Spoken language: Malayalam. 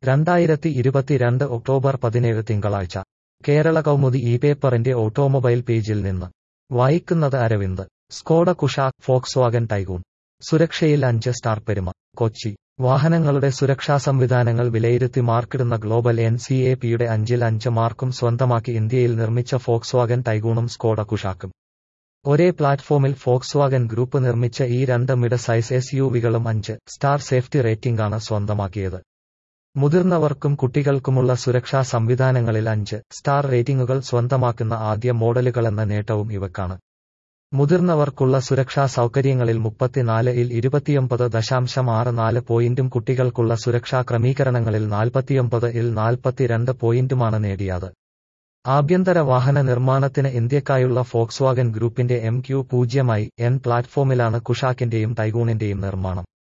രണ്ടായിരത്തി ഇരുപത്തിരണ്ട് ഒക്ടോബർ പതിനേഴ് തിങ്കളാഴ്ച കേരള കൗമുദി ഈ പേപ്പറിന്റെ ഓട്ടോമൊബൈൽ പേജിൽ നിന്ന് വായിക്കുന്നത് Aravind Skoda Kushaq Volkswagen Taigun സുരക്ഷയിൽ അഞ്ച് സ്റ്റാർ പെരുമ കൊച്ചി വാഹനങ്ങളുടെ സുരക്ഷാ സംവിധാനങ്ങൾ വിലയിരുത്തി മാർക്കിടുന്ന ഗ്ലോബൽ എൻ സി എ പിയുടെ അഞ്ചിൽ അഞ്ച് മാർക്കും സ്വന്തമാക്കി ഇന്ത്യയിൽ നിർമ്മിച്ച ഫോക്സ്വാഗൻ ടൈഗൂണും സ്കോഡ കുഷാക്കും ഒരേ പ്ലാറ്റ്ഫോമിൽ ഫോക്സ്വാഗൻ ഗ്രൂപ്പ് നിർമ്മിച്ച ഈ രണ്ട് മിഡ് സൈസ് എസ് യു വികളും അഞ്ച് സ്റ്റാർ സേഫ്റ്റി റേറ്റിംഗാണ് സ്വന്തമാക്കിയത് മുതിർന്നവർക്കും കുട്ടികൾക്കുമുള്ള സുരക്ഷാ സംവിധാനങ്ങളിൽ അഞ്ച് സ്റ്റാർ റേറ്റിംഗുകൾ സ്വന്തമാക്കുന്ന ആദ്യ മോഡലുകളെന്ന നേട്ടവും ഇവക്കാണ് മുതിർന്നവർക്കുള്ള സുരക്ഷാ സൗകര്യങ്ങളിൽ മുപ്പത്തിനാല് ഇൽ ഇരുപത്തിയൊമ്പത് ദശാംശം ആറ് നാല് പോയിന്റും കുട്ടികൾക്കുള്ള സുരക്ഷാ ക്രമീകരണങ്ങളിൽ നാൽപ്പത്തിയൊമ്പത് ഇൽ നാൽപ്പത്തിരണ്ട് പോയിന്റുമാണ് നേടിയത് ആഭ്യന്തര വാഹന നിർമ്മാണത്തിന് ഇന്ത്യക്കായുള്ള ഫോക്സ്വാഗൻ ഗ്രൂപ്പിന്റെ എം ക്യു പൂജ്യമായി എൻ പ്ലാറ്റ്ഫോമിലാണ് കുഷാക്കിന്റെയും ടൈഗൂണിന്റെയും നിർമ്മാണം